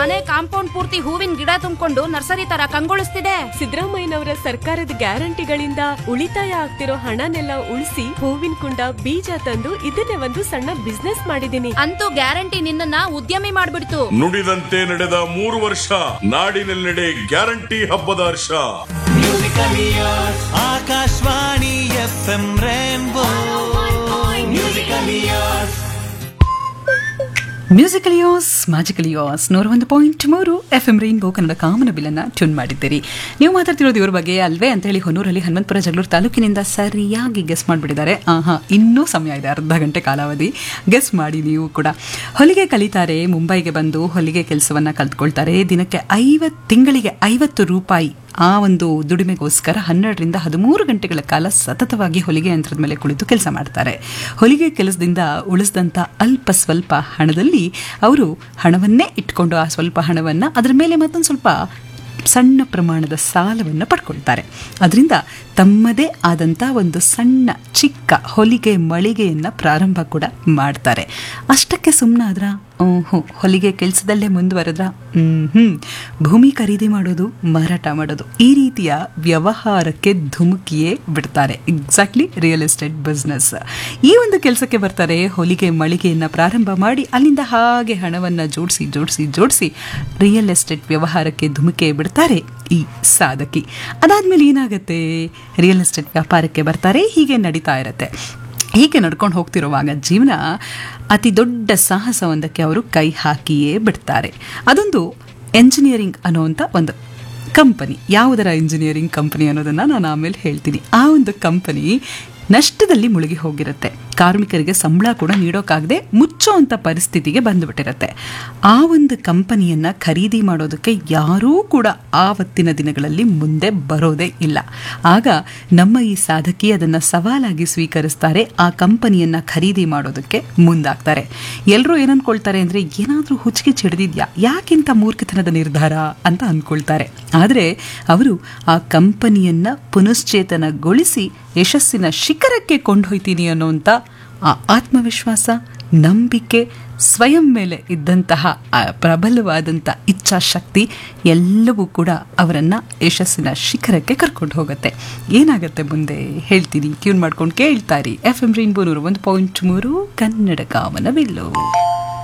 ಮನೆ ಕಾಂಪೌಂಡ್ ಪೂರ್ತಿ ಹೂವಿನ ಗಿಡ ತುಂಬಿಕೊಂಡು ನರ್ಸರಿ ತರ ಕಂಗೊಳಿಸ್ತಿದೆ ಸಿದ್ದರಾಮಯ್ಯನವರ ಸರ್ಕಾರದ ಗ್ಯಾರಂಟಿಗಳಿಂದ ಉಳಿತಾಯ ಆಗ್ತಿರೋ ಹಣನೆಲ್ಲ ಉಳಿಸಿ ಹೂವಿನ ಕುಂಡ ಬೀಜ ತಂದು ಇದನ್ನೇ ಒಂದು ಸಣ್ಣ ಬಿಸ್ನೆಸ್ ಮಾಡಿದೀನಿ ಅಂತೂ ಗ್ಯಾರಂಟಿ ನಿನ್ನನ್ನ ಉದ್ಯಮಿ ಮಾಡ್ಬಿಡ್ತು ನುಡಿದಂತೆ ನಡೆದ ಮೂರು ವರ್ಷ ನಾಡಿನೆಲ್ಲೆಡೆ ಗ್ಯಾರಂಟಿ ಹಬ್ಬದ ಹರ್ಷ Akashvani F M rainbow musical years musical ಯೋಸ್ ಮ್ಯಾಜಿಕಲ್ ಯೋಸ್ ನೂರ ಒಂದು ಪಾಯಿಂಟ್ ಮೂರು ಎಫ್ ಎಂ ರೈನ್ಬೋ ಕನ್ನಡ ಕಾಮನ ಬಿಲ್ಲನ್ನ ಟ್ಯೂನ್ ಮಾಡಿದ್ದೀರಿ ನೀವು ಮಾತಾಡ್ತಿರೋದು ಇವ್ರ ಬಗ್ಗೆ ಅಲ್ವೇ ಅಂತ ಹೇಳಿ ಹೊನ್ನೂರಲ್ಲಿ ಹನುಮಂತಪುರ ಜಗಳೂರು ತಾಲೂಕಿನಿಂದ ಸರಿಯಾಗಿ ಗೆಸ್ ಮಾಡಿಬಿಟ್ಟಿದ್ದಾರೆ ಆಹಾ ಇನ್ನೂ ಸಮಯ ಇದೆ ಅರ್ಧ ಗಂಟೆ ಕಾಲಾವಧಿ ಗೆಸ್ ಮಾಡಿ ನೀವು ಕೂಡ ಹೊಲಿಗೆ ಕಲಿತಾರೆ ಮುಂಬೈಗೆ ಬಂದು ಹೊಲಿಗೆ ಕೆಲಸವನ್ನ ಕಲ್ತ್ಕೊಳ್ತಾರೆ ದಿನಕ್ಕೆ ಐವತ್ತು ತಿಂಗಳಿಗೆ ಐವತ್ತು ರೂಪಾಯಿ ಆ ಒಂದು ದುಡಿಮೆಗೋಸ್ಕರ ಹನ್ನೆರಡರಿಂದ ಹದಿಮೂರು ಗಂಟೆಗಳ ಕಾಲ ಸತತವಾಗಿ ಹೊಲಿಗೆ ಯಂತ್ರದ ಮೇಲೆ ಕುಳಿತು ಕೆಲಸ ಮಾಡ್ತಾರೆ ಹೊಲಿಗೆ ಕೆಲಸದಿಂದ ಉಳಿಸಿದಂಥ ಅಲ್ಪ ಸ್ವಲ್ಪ ಹಣದಲ್ಲಿ ಅವರು ಹಣವನ್ನೇ ಇಟ್ಕೊಂಡು ಆ ಸ್ವಲ್ಪ ಹಣವನ್ನು ಅದರ ಮೇಲೆ ಮತ್ತೊಂದು ಸ್ವಲ್ಪ ಸಣ್ಣ ಪ್ರಮಾಣದ ಸಾಲವನ್ನು ಪಡ್ಕೊಳ್ತಾರೆ ಅದರಿಂದ ತಮ್ಮದೇ ಆದಂಥ ಒಂದು ಸಣ್ಣ ಚಿಕ್ಕ ಹೊಲಿಗೆ ಮಳಿಗೆಯನ್ನು ಪ್ರಾರಂಭ ಕೂಡ ಮಾಡ್ತಾರೆ ಅಷ್ಟಕ್ಕೆ ಸುಮ್ಮನಾದ್ರ ಹ್ಞೂ ಹೊಲಿಗೆ ಕೆಲಸದಲ್ಲೇ ಮುಂದುವರೆದ್ರ ಹ್ಞೂ ಭೂಮಿ ಖರೀದಿ ಮಾಡೋದು ಮಾರಾಟ ಮಾಡೋದು ಈ ರೀತಿಯ ವ್ಯವಹಾರಕ್ಕೆ ಧುಮುಕಿಯೇ ಬಿಡ್ತಾರೆ ಎಕ್ಸಾಕ್ಟ್ಲಿ ರಿಯಲ್ ಎಸ್ಟೇಟ್ ಬಿಸ್ನೆಸ್ ಈ ಒಂದು ಕೆಲಸಕ್ಕೆ ಬರ್ತಾರೆ ಹೊಲಿಗೆ ಮಳಿಗೆಯನ್ನು ಪ್ರಾರಂಭ ಮಾಡಿ ಅಲ್ಲಿಂದ ಹಾಗೆ ಹಣವನ್ನು ಜೋಡಿಸಿ ಜೋಡಿಸಿ ಜೋಡಿಸಿ ರಿಯಲ್ ಎಸ್ಟೇಟ್ ವ್ಯವಹಾರಕ್ಕೆ ಧುಮುಕೆ ಬಿಡ್ತಾರೆ ಈ ಸಾಧಕಿ ಅದಾದ್ಮೇಲೆ ಏನಾಗುತ್ತೆ ರಿಯಲ್ ಎಸ್ಟೇಟ್ ವ್ಯಾಪಾರಕ್ಕೆ ಬರ್ತಾರೆ ಹೀಗೆ ನಡೀತಾ ಇರುತ್ತೆ ಹೀಗೆ ನಡ್ಕೊಂಡು ಹೋಗ್ತಿರುವಾಗ ಜೀವನ ಅತಿ ದೊಡ್ಡ ಸಾಹಸವೊಂದಕ್ಕೆ ಅವರು ಕೈ ಹಾಕಿಯೇ ಬಿಡ್ತಾರೆ ಅದೊಂದು ಎಂಜಿನಿಯರಿಂಗ್ ಅನ್ನುವಂಥ ಒಂದು ಕಂಪನಿ ಯಾವುದರ ಇಂಜಿನಿಯರಿಂಗ್ ಕಂಪನಿ ಅನ್ನೋದನ್ನು ನಾನು ಆಮೇಲೆ ಹೇಳ್ತೀನಿ ಆ ಒಂದು ಕಂಪನಿ ನಷ್ಟದಲ್ಲಿ ಮುಳುಗಿ ಹೋಗಿರುತ್ತೆ ಕಾರ್ಮಿಕರಿಗೆ ಸಂಬಳ ಕೂಡ ನೀಡೋಕ್ಕಾಗದೆ ಮುಚ್ಚೋಂಥ ಪರಿಸ್ಥಿತಿಗೆ ಬಂದುಬಿಟ್ಟಿರುತ್ತೆ ಆ ಒಂದು ಕಂಪನಿಯನ್ನ ಖರೀದಿ ಮಾಡೋದಕ್ಕೆ ಯಾರೂ ಕೂಡ ಆವತ್ತಿನ ದಿನಗಳಲ್ಲಿ ಮುಂದೆ ಬರೋದೇ ಇಲ್ಲ ಆಗ ನಮ್ಮ ಈ ಸಾಧಕಿ ಅದನ್ನು ಸವಾಲಾಗಿ ಸ್ವೀಕರಿಸ್ತಾರೆ ಆ ಕಂಪನಿಯನ್ನ ಖರೀದಿ ಮಾಡೋದಕ್ಕೆ ಮುಂದಾಗ್ತಾರೆ ಎಲ್ಲರೂ ಏನನ್ಕೊಳ್ತಾರೆ ಅಂದರೆ ಏನಾದರೂ ಹುಚ್ಚಿಗೆ ಚಿಡ್ದಿದ್ಯಾ ಯಾಕಿಂತ ಮೂರ್ಖತನದ ನಿರ್ಧಾರ ಅಂತ ಅಂದ್ಕೊಳ್ತಾರೆ ಆದರೆ ಅವರು ಆ ಕಂಪನಿಯನ್ನ ಪುನಶ್ಚೇತನಗೊಳಿಸಿ ಯಶಸ್ಸಿನ ಶಿಖರಕ್ಕೆ ಕೊಂಡೊಯ್ತೀನಿ ಅನ್ನೋಂಥ ಆ ಆತ್ಮವಿಶ್ವಾಸ ನಂಬಿಕೆ ಸ್ವಯಂ ಮೇಲೆ ಇದ್ದಂತಹ ಆ ಪ್ರಬಲವಾದಂಥ ಇಚ್ಛಾಶಕ್ತಿ ಎಲ್ಲವೂ ಕೂಡ ಅವರನ್ನು ಯಶಸ್ಸಿನ ಶಿಖರಕ್ಕೆ ಕರ್ಕೊಂಡು ಹೋಗುತ್ತೆ ಏನಾಗುತ್ತೆ ಮುಂದೆ ಹೇಳ್ತೀನಿ ಟ್ಯೂನ್ ಮಾಡ್ಕೊಂಡು ಕೇಳ್ತಾರಿ ಎಫ್ ಎಂ ರೈನ್ಬೋ ನೂರು ಒಂದು ಪಾಯಿಂಟ್ ಮೂರು ಕನ್ನಡ ಕಾಮನವಿಲ್ಲು